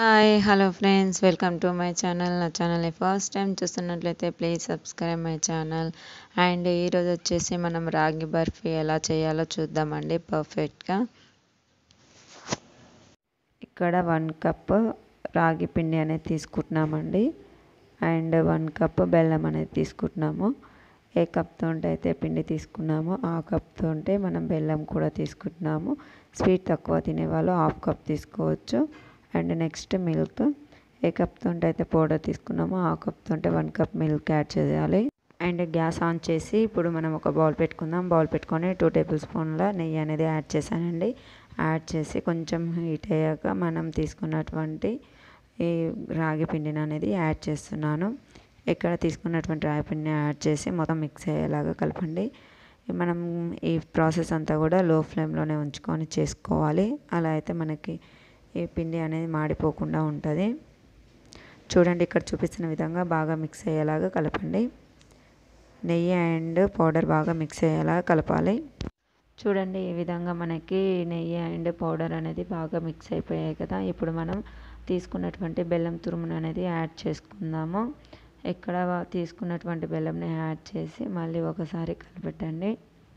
hi hello friends welcome to my channel నా ఛానల్ని first time చూస్తున్నట్లయితే please subscribe my channel and ఈరోజు వచ్చేసి మనం రాగి బర్ఫీ ఎలా చేయాలో చూద్దామండి పర్ఫెక్ట్గా ఇక్కడ వన్ కప్ రాగి పిండి అనేది తీసుకుంటున్నామండి అండ్ వన్ కప్ బెల్లం అనేది తీసుకుంటున్నాము ఏ కప్తో అయితే పిండి తీసుకున్నామో ఆ కప్తో మనం బెల్లం కూడా తీసుకుంటున్నాము స్వీట్ తక్కువ తినేవాళ్ళు హాఫ్ కప్ తీసుకోవచ్చు అండ్ నెక్స్ట్ మిల్క్ ఏ కప్తో అయితే పౌడర్ తీసుకున్నామో ఆ కప్తో వన్ కప్ మిల్క్ యాడ్ చేయాలి అండ్ గ్యాస్ ఆన్ చేసి ఇప్పుడు మనం ఒక బౌల్ పెట్టుకుందాం బౌల్ పెట్టుకొని టూ టేబుల్ స్పూన్ల నెయ్యి అనేది యాడ్ చేశానండి యాడ్ చేసి కొంచెం హీట్ అయ్యాక మనం తీసుకున్నటువంటి ఈ రాగి పిండిని అనేది యాడ్ చేస్తున్నాను ఇక్కడ తీసుకున్నటువంటి రాగి పిండిని యాడ్ చేసి మొత్తం మిక్స్ అయ్యేలాగా కలపండి మనం ఈ ప్రాసెస్ అంతా కూడా లో ఫ్లేమ్లోనే ఉంచుకొని చేసుకోవాలి అలా అయితే మనకి ఈ పిండి అనేది మాడిపోకుండా ఉంటుంది చూడండి ఇక్కడ చూపిస్తున్న విధంగా బాగా మిక్స్ అయ్యేలాగా కలపండి నెయ్యి అండ్ పౌడర్ బాగా మిక్స్ అయ్యేలా కలపాలి చూడండి ఈ విధంగా మనకి నెయ్యి అండ్ పౌడర్ అనేది బాగా మిక్స్ అయిపోయాయి కదా ఇప్పుడు మనం తీసుకున్నటువంటి బెల్లం తురుమును అనేది యాడ్ చేసుకుందాము ఇక్కడ తీసుకున్నటువంటి బెల్లంని యాడ్ చేసి మళ్ళీ ఒకసారి కలిపెట్టండి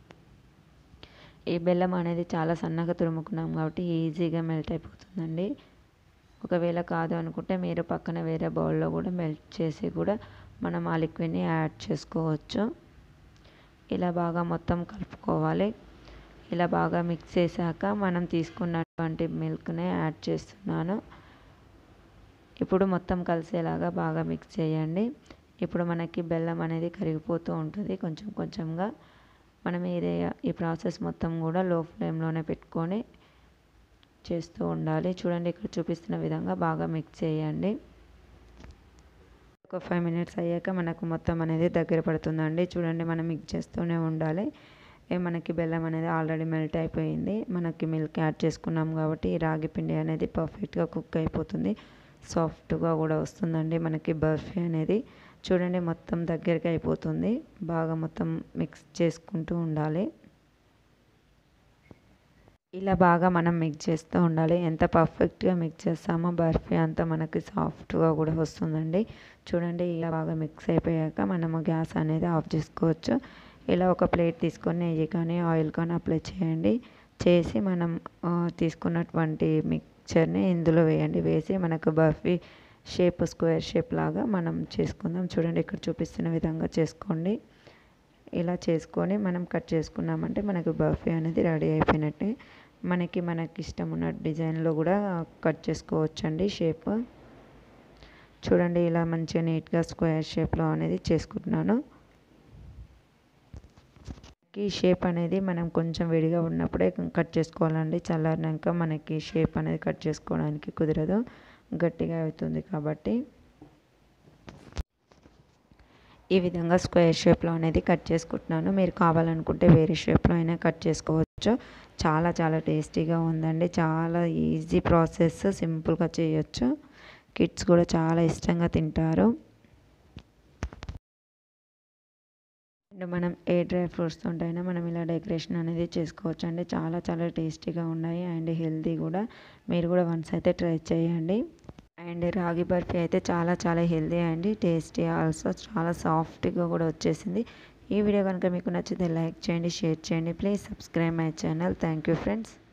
ఈ బెల్లం అనేది చాలా సన్నగా తురుముకున్నాం కాబట్టి ఈజీగా మెల్ట్ అయిపోతుందండి ఒకవేళ కాదు అనుకుంటే మీరు పక్కన వేరే బౌల్లో కూడా మెల్ట్ చేసి కూడా మనం ఆ లిక్విడ్ని యాడ్ చేసుకోవచ్చు ఇలా బాగా మొత్తం కలుపుకోవాలి ఇలా బాగా మిక్స్ చేశాక మనం తీసుకున్నటువంటి మిల్క్ని యాడ్ చేస్తున్నాను ఇప్పుడు మొత్తం కలిసేలాగా బాగా మిక్స్ చేయండి ఇప్పుడు మనకి బెల్లం అనేది కరిగిపోతూ ఉంటుంది కొంచెం కొంచెంగా మనం ఇది ఈ ప్రాసెస్ మొత్తం కూడా లో ఫ్లేమ్లోనే పెట్టుకొని చేస్తూ ఉండాలి చూడండి ఇక్కడ చూపిస్తున్న విధంగా బాగా మిక్స్ చేయండి ఒక ఫైవ్ మినిట్స్ అయ్యాక మనకు మొత్తం అనేది దగ్గర పడుతుందండి చూడండి మనం మిక్స్ చేస్తూనే ఉండాలి మనకి బెల్లం అనేది ఆల్రెడీ మెల్ట్ అయిపోయింది మనకి మిల్క్ యాడ్ చేసుకున్నాం కాబట్టి ఈ రాగి పిండి అనేది పర్ఫెక్ట్గా కుక్ అయిపోతుంది సాఫ్ట్గా కూడా వస్తుందండి మనకి బర్ఫీ అనేది చూడండి మొత్తం దగ్గరికి అయిపోతుంది బాగా మొత్తం మిక్స్ చేసుకుంటూ ఉండాలి ఇలా బాగా మనం మిక్స్ చేస్తూ ఉండాలి ఎంత పర్ఫెక్ట్గా మిక్స్ చేస్తామో బర్ఫీ అంతా మనకి సాఫ్ట్గా కూడా వస్తుందండి చూడండి ఇలా బాగా మిక్స్ అయిపోయాక మనము గ్యాస్ అనేది ఆఫ్ చేసుకోవచ్చు ఇలా ఒక ప్లేట్ తీసుకొని నెయ్యి కానీ ఆయిల్ కానీ అప్లై చేయండి చేసి మనం తీసుకున్నటువంటి మిక్చర్ని ఇందులో వేయండి వేసి మనకు బర్ఫీ షేప్ స్క్వేర్ షేప్ లాగా మనం చేసుకుందాం చూడండి ఇక్కడ చూపిస్తున్న విధంగా చేసుకోండి ఇలా చేసుకొని మనం కట్ చేసుకున్నామంటే మనకు బర్ఫీ అనేది రెడీ అయిపోయినట్టే మనకి మనకి ఇష్టం ఉన్న డిజైన్లో కూడా కట్ చేసుకోవచ్చండి షేప్ చూడండి ఇలా మంచిగా నీట్గా స్క్వేర్ షేప్లో అనేది చేసుకుంటున్నాను ఈ షేప్ అనేది మనం కొంచెం విడిగా ఉన్నప్పుడే కట్ చేసుకోవాలండి చల్లారినాక మనకి షేప్ అనేది కట్ చేసుకోవడానికి కుదరదు గట్టిగా అవుతుంది కాబట్టి ఈ విధంగా స్క్వేర్ షేప్లో అనేది కట్ చేసుకుంటున్నాను మీరు కావాలనుకుంటే వేరే షేప్లో అయినా కట్ చేసుకోవచ్చు చాలా చాలా టేస్టీగా ఉందండి చాలా ఈజీ ప్రాసెస్ సింపుల్గా చేయొచ్చు కిడ్స్ కూడా చాలా ఇష్టంగా తింటారు అండ్ మనం ఏ డ్రై ఫ్రూట్స్ ఉంటాయినా మనం ఇలా డెకరేషన్ అనేది చేసుకోవచ్చు అండి చాలా చాలా టేస్టీగా ఉన్నాయి అండ్ హెల్తీ కూడా మీరు కూడా వన్స్ అయితే ట్రై చేయండి అండ్ రాగి బర్ఫీ అయితే చాలా చాలా హెల్తీ అండి టేస్టీ ఆల్సో చాలా సాఫ్ట్గా కూడా వచ్చేసింది ఈ వీడియో కనుక మీకు నచ్చితే లైక్ చేయండి షేర్ చేయండి please subscribe my channel thank you friends